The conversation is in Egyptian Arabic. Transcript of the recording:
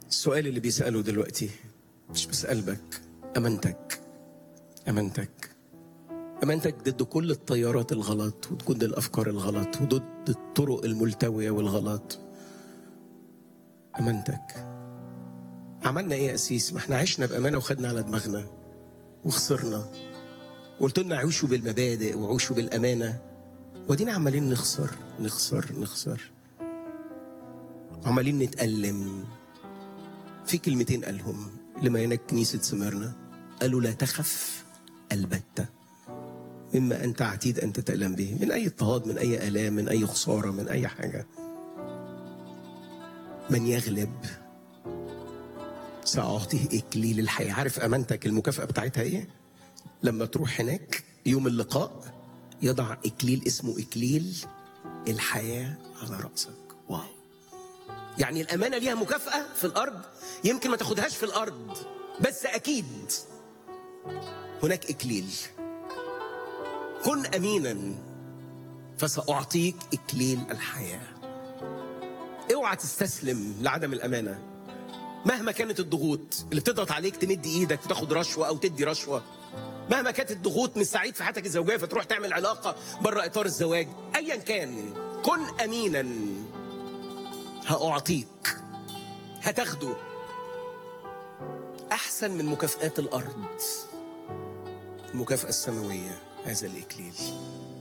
السؤال اللي بيسأله دلوقتي مش بس قلبك أمانتك أمانتك أمانتك ضد كل التيارات الغلط وضد الأفكار الغلط وضد الطرق الملتوية والغلط أمانتك عملنا إيه يا أسيس؟ ما إحنا عشنا بأمانة وخدنا على دماغنا وخسرنا قلت لنا عيشوا بالمبادئ وعيشوا بالأمانة ودينا عمالين نخسر نخسر نخسر عمالين نتألم في كلمتين قالهم لما هناك كنيسة سمرنا قالوا لا تخف البتة مما أنت عتيد أن تتألم به من أي اضطهاد من أي آلام من أي خسارة من أي حاجة من يغلب سأعطيه إكليل الحياة عارف أمانتك المكافأة بتاعتها إيه؟ لما تروح هناك يوم اللقاء يضع إكليل اسمه إكليل الحياة على رأسك واو يعني الأمانة ليها مكافأة في الأرض يمكن ما تاخدهاش في الأرض بس أكيد هناك إكليل كن أمينا فسأعطيك إكليل الحياة اوعى تستسلم لعدم الأمانة مهما كانت الضغوط اللي بتضغط عليك تمد ايدك وتاخد رشوة أو تدي رشوة مهما كانت الضغوط مش سعيد في حياتك الزوجية فتروح تعمل علاقة بره إطار الزواج أيا كان كن أمينا هأعطيك هتاخده أحسن من مكافآت الأرض المكافأة السماوية هذا الإكليل